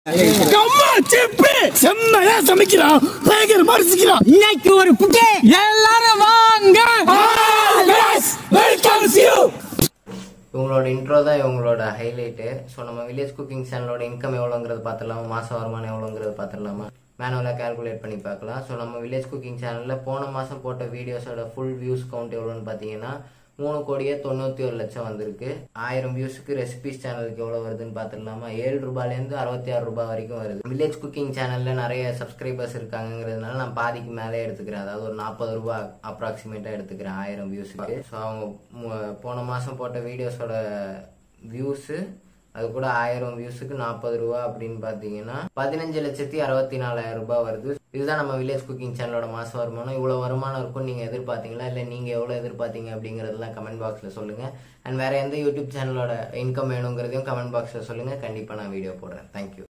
செம்மையா சமைக்கிறான் பயங்கரமா ரசிக்கிறான் இன்னைக்கு ஒரு புட்டு எல்லாரும் வாங்க வெல்கம் யூ இவங்களோட இன்ட்ரோ தான் இவங்களோட ஹைலைட்டு ஸோ நம்ம வில்லேஜ் குக்கிங் சேனலோட இன்கம் எவ்வளோங்கிறது பார்த்துடலாமா மாச வருமானம் எவ்வளோங்கிறது பார்த்துடலாமா மேனுவலாக கால்குலேட் பண்ணி பார்க்கலாம் ஸோ நம்ம வில்லேஜ் குக்கிங் சேனலில் போன மாதம் போட்ட வீடியோஸோட ஃபுல் வியூஸ் கவுண்ட் எவ்வளோன்னு பார்த்தீங்கன்னா மூணு கோடியே தொண்ணூற்றி ஒரு லட்சம் வந்திருக்கு ஆயிரம் வியூஸுக்கு ரெசிபிஸ் சேனலுக்கு எவ்வளோ வருதுன்னு பார்த்துடலாமா ஏழு ரூபாயிலேருந்து அறுபத்தி ஆறு ரூபாய் வரைக்கும் வருது வில்லேஜ் குக்கிங் சேனலில் நிறைய சப்ஸ்கிரைபர்ஸ் இருக்காங்கிறதுனால நான் பாதிக்கு மேலே எடுத்துக்கிறேன் அதாவது ஒரு நாற்பது ரூபாய் அப்ராக்சிமேட்டாக எடுத்துக்கிறேன் ஆயிரம் வியூஸுக்கு ஸோ அவங்க மு- போன மாதம் போட்ட வீடியோஸோட வியூஸு அது கூட ஆயிரம் வியூஸுக்கு நாற்பது ரூபா அப்படின்னு பார்த்தீங்கன்னா பதினஞ்சு லட்சத்தி அறுபத்தி நாலாயிரம் ரூபாய் வருது இதுதான் நம்ம வில்லேஜ் குக்கிங் சேனலோட மாச வருமானம் இவ்வளோ வருமானம் இருக்கும் நீங்கள் எதிர்பார்த்தீங்களா இல்லை நீங்கள் எவ்வளோ எதிர்பார்த்தீங்க அப்படிங்கிறதெல்லாம் கமெண்ட் பாக்ஸில் சொல்லுங்கள் அண்ட் வேற எந்த யூடியூப் சேனலோட இன்கம் வேணுங்கிறதையும் கமெண்ட் பாக்ஸில் சொல்லுங்கள் கண்டிப்பாக நான் வீடியோ போடுறேன் தேங்க்யூ